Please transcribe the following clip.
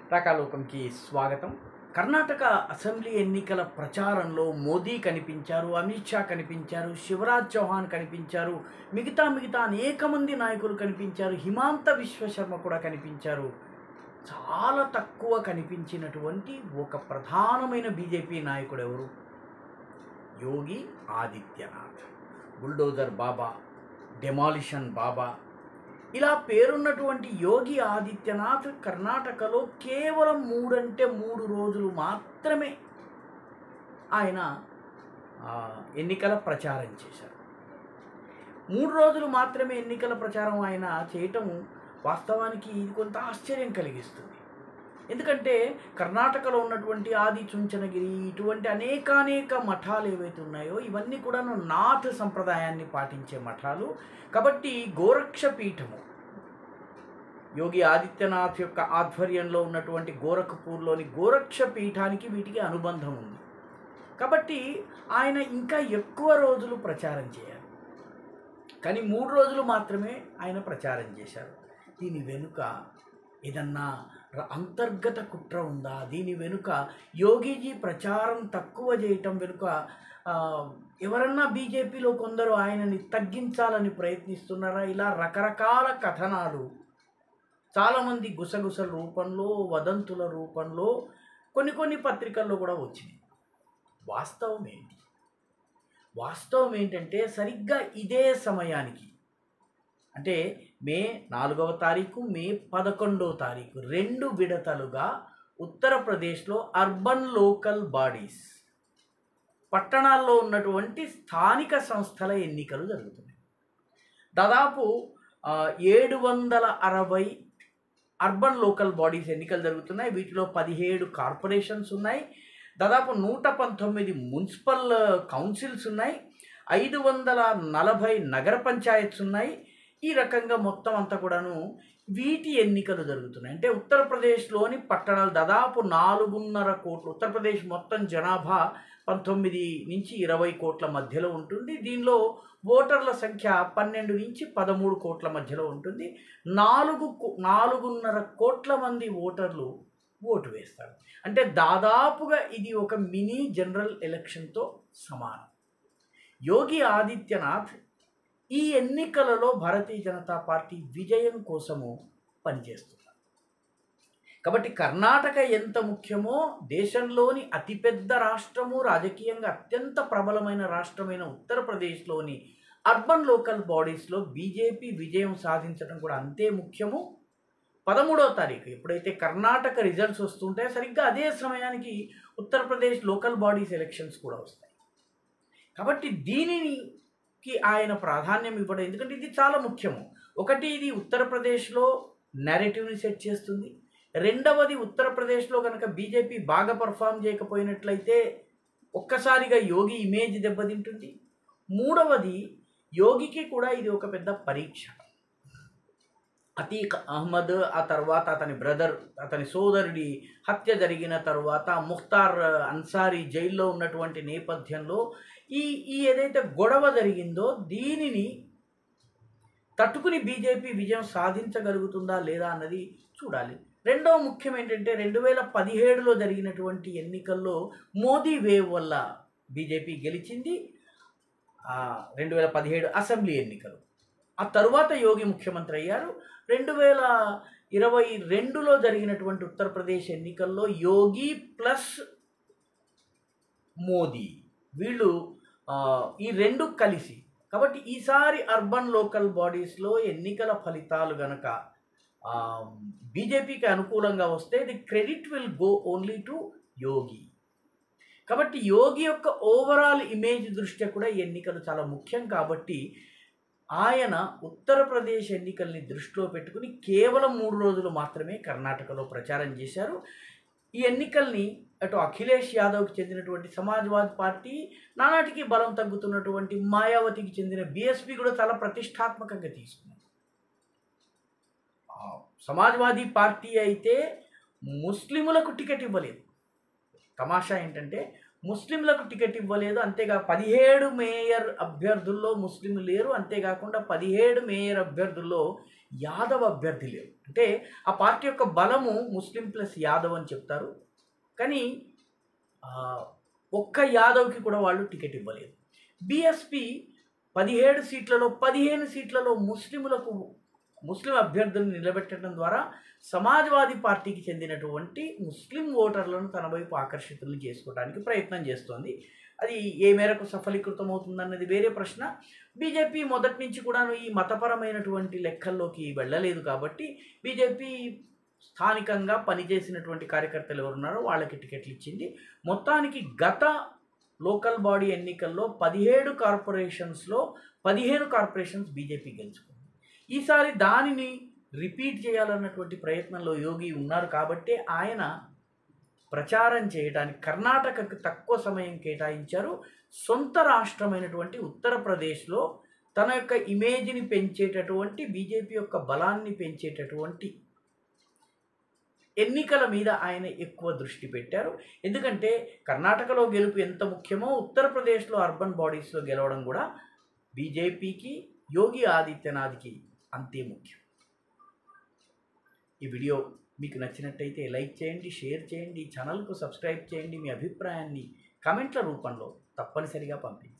రాకాలోకంకి స్వాగతం కర్ణాటక అసెంబ్లీ ఎన్నికల ప్రచారంలో మోదీ కనిపించారు అమిత్ షా కనిపించారు శివరాజ్ చౌహాన్ కనిపించారు మిగతా మిగతా అనేక మంది నాయకులు కనిపించారు హిమాంత విశ్వశర్మ కూడా కనిపించారు చాలా తక్కువ కనిపించినటువంటి ఒక ప్రధానమైన బీజేపీ నాయకుడు ఎవరు యోగి ఆదిత్యనాథ్ బుల్డోజర్ బాబా డెమాలిషన్ బాబా ఇలా పేరున్నటువంటి యోగి ఆదిత్యనాథ్ కర్ణాటకలో కేవలం మూడంటే మూడు రోజులు మాత్రమే ఆయన ఆ, ఎన్నికల ప్రచారం చేశారు మూడు రోజులు మాత్రమే ఎన్నికల ప్రచారం ఆయన చేయటం వాస్తవానికి ఇది కొంత ఆశ్చర్యం కలిగిస్తుంది ఎందుకంటే కర్ణాటకలో ఉన్నటువంటి ఆది చుంచనగిరి ఇటువంటి అనేకానేక మఠాలు ఏవైతే ఉన్నాయో ఇవన్నీ కూడాను నాథ్ సంప్రదాయాన్ని పాటించే మఠాలు కాబట్టి గోరక్ష పీఠము యోగి ఆదిత్యనాథ్ యొక్క ఆధ్వర్యంలో ఉన్నటువంటి గోరఖ్పూర్లోని గోరక్ష పీఠానికి వీటికి అనుబంధం ఉంది కాబట్టి ఆయన ఇంకా ఎక్కువ రోజులు ప్రచారం చేయాలి కానీ మూడు రోజులు మాత్రమే ఆయన ప్రచారం చేశారు దీని వెనుక ఏదన్నా ర- అంతర్గత కుట్ర ఉందా దీని వెనుక యోగీజీ ప్రచారం తక్కువ చేయటం వెనుక ఆ, ఎవరన్నా బీజేపీలో కొందరు ఆయనని తగ్గించాలని ప్రయత్నిస్తున్నారా ఇలా రకరకాల కథనాలు చాలామంది గుసగుసల రూపంలో వదంతుల రూపంలో కొన్ని కొన్ని పత్రికల్లో కూడా వచ్చినాయి వాస్తవం ఏంటి వాస్తవం ఏంటంటే సరిగ్గా ఇదే సమయానికి అంటే మే నాలుగవ తారీఖు మే పదకొండవ తారీఖు రెండు విడతలుగా ఉత్తరప్రదేశ్లో అర్బన్ లోకల్ బాడీస్ పట్టణాల్లో ఉన్నటువంటి స్థానిక సంస్థల ఎన్నికలు జరుగుతున్నాయి దాదాపు ఆ, ఏడు వందల అరవై అర్బన్ లోకల్ బాడీస్ ఎన్నికలు జరుగుతున్నాయి వీటిలో పదిహేడు కార్పొరేషన్స్ ఉన్నాయి దాదాపు నూట పంతొమ్మిది మున్సిపల్ కౌన్సిల్స్ ఉన్నాయి ఐదు వందల నలభై నగర పంచాయత్స్ ఉన్నాయి ఈ రకంగా మొత్తం అంతా కూడాను వీటి ఎన్నికలు జరుగుతున్నాయి అంటే ఉత్తరప్రదేశ్లోని పట్టణాలు దాదాపు నాలుగున్నర కోట్లు ఉత్తరప్రదేశ్ మొత్తం జనాభా పంతొమ్మిది నుంచి ఇరవై కోట్ల మధ్యలో ఉంటుంది దీనిలో ఓటర్ల సంఖ్య పన్నెండు నుంచి పదమూడు కోట్ల మధ్యలో ఉంటుంది నాలుగు కో- నాలుగున్నర కోట్ల మంది ఓటర్లు ఓటు వేస్తారు అంటే దాదాపుగా ఇది ఒక మినీ జనరల్ ఎలక్షన్తో సమానం యోగి ఆదిత్యనాథ్ ఈ ఎన్నికలలో భారతీయ జనతా పార్టీ విజయం కోసము పనిచేస్తున్నారు కాబట్టి కర్ణాటక ఎంత ముఖ్యమో దేశంలోని అతిపెద్ద రాష్ట్రము రాజకీయంగా అత్యంత ప్రబలమైన రాష్ట్రమైన ఉత్తరప్రదేశ్లోని అర్బన్ లోకల్ బాడీస్లో బీజేపీ విజయం సాధించడం కూడా అంతే ముఖ్యము పదమూడవ తారీఖు ఎప్పుడైతే కర్ణాటక రిజల్ట్స్ వస్తుంటాయో సరిగ్గా అదే సమయానికి ఉత్తరప్రదేశ్ లోకల్ బాడీస్ ఎలక్షన్స్ కూడా వస్తాయి కాబట్టి దీనికి ఆయన ప్రాధాన్యం ఇవ్వడం ఎందుకంటే ఇది చాలా ముఖ్యము ఒకటి ఇది ఉత్తరప్రదేశ్లో నెరేటివ్ని సెట్ చేస్తుంది రెండవది ఉత్తరప్రదేశ్లో కనుక బీజేపీ బాగా పర్ఫామ్ చేయకపోయినట్లయితే ఒక్కసారిగా యోగి ఇమేజ్ దెబ్బతింటుంది మూడవది యోగికి కూడా ఇది ఒక పెద్ద పరీక్ష అతీక్ అహ్మద్ ఆ తర్వాత అతని బ్రదర్ అతని సోదరుడి హత్య జరిగిన తర్వాత ముఖ్తార్ అన్సారీ జైల్లో ఉన్నటువంటి నేపథ్యంలో ఈ ఈ ఏదైతే గొడవ జరిగిందో దీనిని తట్టుకుని బీజేపీ విజయం సాధించగలుగుతుందా లేదా అన్నది చూడాలి రెండవ ముఖ్యం ఏంటంటే రెండు వేల పదిహేడులో జరిగినటువంటి ఎన్నికల్లో మోదీ వేవ్ వల్ల బీజేపీ గెలిచింది రెండు వేల పదిహేడు అసెంబ్లీ ఎన్నికలు ఆ తరువాత యోగి ముఖ్యమంత్రి అయ్యారు రెండు వేల ఇరవై రెండులో జరిగినటువంటి ఉత్తరప్రదేశ్ ఎన్నికల్లో యోగి ప్లస్ మోదీ వీళ్ళు ఆ, ఈ రెండు కలిసి కాబట్టి ఈసారి అర్బన్ లోకల్ బాడీస్లో ఎన్నికల ఫలితాలు గనక బీజేపీకి అనుకూలంగా వస్తే the credit will go only to Yogi కాబట్టి యోగి యొక్క ఓవరాల్ ఇమేజ్ దృష్ట్యా కూడా ఈ ఎన్నికలు చాలా ముఖ్యం కాబట్టి ఆయన ఉత్తరప్రదేశ్ ఎన్నికల్ని దృష్టిలో పెట్టుకుని కేవలం మూడు రోజులు మాత్రమే కర్ణాటకలో ప్రచారం చేశారు ఈ ఎన్నికల్ని అటు అఖిలేష్ యాదవ్కి చెందినటువంటి సమాజ్వాదీ పార్టీ నానాటికి బలం తగ్గుతున్నటువంటి మాయావతికి చెందిన బీఎస్పీ కూడా చాలా ప్రతిష్టాత్మకంగా తీసుకుంది ఆ, సమాజ్వాదీ పార్టీ అయితే ముస్లిములకు టికెట్ ఇవ్వలేదు తమాషా ఏంటంటే ముస్లింలకు టికెట్ ఇవ్వలేదు అంతేగా పదిహేడు మేయర్ అభ్యర్థుల్లో ముస్లింలు లేరు అంతేకాకుండా పదిహేడు మేయర్ అభ్యర్థుల్లో యాదవ్ అభ్యర్థి లేరు అంటే ఆ పార్టీ యొక్క బలము ముస్లిం ప్లస్ యాదవ్ అని చెప్తారు కానీ ఆ, ఒక్క యాదవ్కి కూడా వాళ్ళు టికెట్ ఇవ్వలేదు బీఎస్పీ పదిహేడు సీట్లలో పదిహేను సీట్లలో ముస్లిములకు ముస్లిం అభ్యర్థులను నిలబెట్టడం ద్వారా సమాజ్వాదీ పార్టీకి చెందినటువంటి ముస్లిం ఓటర్లను తన వైపు ఆకర్షితులను చేసుకోవడానికి ప్రయత్నం చేస్తోంది అది ఏ మేరకు సఫలీకృతం అవుతుందన్నది వేరే ప్రశ్న బీజేపీ మొదటి నుంచి కూడాను ఈ మతపరమైనటువంటి లెక్కల్లోకి వెళ్ళలేదు కాబట్టి బీజేపీ స్థానికంగా పనిచేసినటువంటి కార్యకర్తలు ఎవరున్నారో వాళ్ళకి టికెట్లు ఇచ్చింది మొత్తానికి గత లోకల్ బాడీ ఎన్నికల్లో పదిహేడు కార్పొరేషన్స్లో పదిహేను కార్పొరేషన్స్ బీజేపీ గెలుచుకుంది ఈసారి దానిని రిపీట్ చేయాలన్నటువంటి ప్రయత్నంలో యోగి ఉన్నారు కాబట్టి ఆయన ప్రచారం చేయడానికి కర్ణాటకకు తక్కువ సమయం కేటాయించారు సొంత రాష్ట్రమైనటువంటి ఉత్తరప్రదేశ్లో తన యొక్క ఇమేజ్ని పెంచేటటువంటి బీజేపీ యొక్క బలాన్ని పెంచేటటువంటి ఎన్నికల మీద ఆయన ఎక్కువ దృష్టి పెట్టారు ఎందుకంటే కర్ణాటకలో గెలుపు ఎంత ముఖ్యమో ఉత్తరప్రదేశ్లో అర్బన్ బాడీస్లో గెలవడం కూడా బీజేపీకి యోగి ఆదిత్యనాథ్కి అంతే ముఖ్యం ఈ వీడియో మీకు నచ్చినట్టయితే లైక్ చేయండి షేర్ చేయండి ఛానల్కు సబ్స్క్రైబ్ చేయండి మీ అభిప్రాయాన్ని కామెంట్ల రూపంలో తప్పనిసరిగా పంపించండి